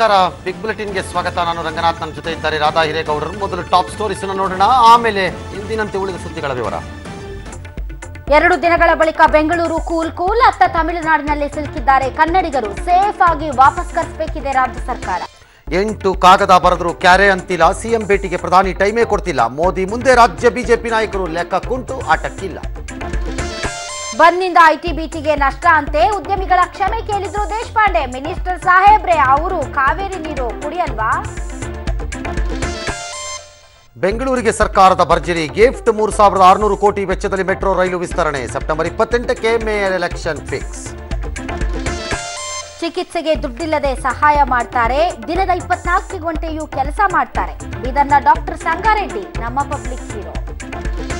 ನಮಸ್ಕಾರ ಬಿಗ್ ಬುಲೆಟಿನ್ಗೆ ಸ್ವಾಗತ ನಾನು ರಂಗನಾಥ್ ನನ್ನ ಜೊತೆ ಇದ್ದಾರೆ ರಾಧಾ ಹಿರೇಗೌಡರು ಮೊದಲು ಟಾಪ್ ಸ್ಟೋರೀಸ್ ನೋಡೋಣ ಆಮೇಲೆ ಇಂದಿನಂತೆ ಉಳಿದ ಸುದ್ದಿಗಳ ವಿವರ ಎರಡು ದಿನಗಳ ಬಳಿಕ ಬೆಂಗಳೂರು ಕೂಲ್ ಕೂಲ್ ಅತ್ತ ತಮಿಳುನಾಡಿನಲ್ಲಿ ಸಿಲುಕಿದ್ದಾರೆ ಕನ್ನಡಿಗರು ಸೇಫ್ ಆಗಿ ವಾಪಸ್ ಕರೆಸಬೇಕಿದೆ ರಾಜ್ಯ ಸರ್ಕಾರ ಎಂಟು ಕಾಗದ ಬರೆದ್ರು ಕ್ಯಾರೆ ಅಂತಿಲ್ಲ ಸಿಎಂ ಭೇಟಿಗೆ ಪ್ರಧಾನಿ ಟೈಮೇ ಕೊಡ್ತಿಲ್ಲ ಮೋದಿ ಮುಂದೆ ರಾಜ್ಯ ಬಿಜೆಪಿ ನಾಯಕರು ಲೆಕ್ಕ ಕುಂಟು ಆಟಕ್ಕಿಲ್ಲ ಬಂದ್ನಿಂದ ಐಟಿ ಬಿಟಿಗೆ ನಷ್ಟ ಅಂತೆ ಉದ್ಯಮಿಗಳ ಕ್ಷಮೆ ಕೇಳಿದ್ರು ದೇಶಪಾಂಡೆ ಮಿನಿಸ್ಟರ್ ಸಾಹೇಬ್ರೆ ಅವರು ಕಾವೇರಿ ನೀರು ಕುಡಿಯಲ್ವಾ ಬೆಂಗಳೂರಿಗೆ ಸರ್ಕಾರದ ಭರ್ಜರಿ ಗಿಫ್ಟ್ ಮೂರು ಸಾವಿರದ ಆರುನೂರು ಕೋಟಿ ವೆಚ್ಚದಲ್ಲಿ ಮೆಟ್ರೋ ರೈಲು ವಿಸ್ತರಣೆ ಸೆಪ್ಟೆಂಬರ್ ಇಪ್ಪತ್ತೆಂಟಕ್ಕೆ ಮೇಯರ್ ಎಲೆಕ್ಷನ್ ಫಿಕ್ಸ್ ಚಿಕಿತ್ಸೆಗೆ ದುಡ್ಡಿಲ್ಲದೆ ಸಹಾಯ ಮಾಡ್ತಾರೆ ದಿನದ ಇಪ್ಪತ್ನಾಲ್ಕು ಗಂಟೆಯೂ ಕೆಲಸ ಮಾಡ್ತಾರೆ ಇದನ್ನ ಡಾಕ್ಟರ್ ಸಂಗಾರೆಡ್ಡಿ ನಮ್ಮ ಪಬ್ಲಿಕ್ ಹೀರೋ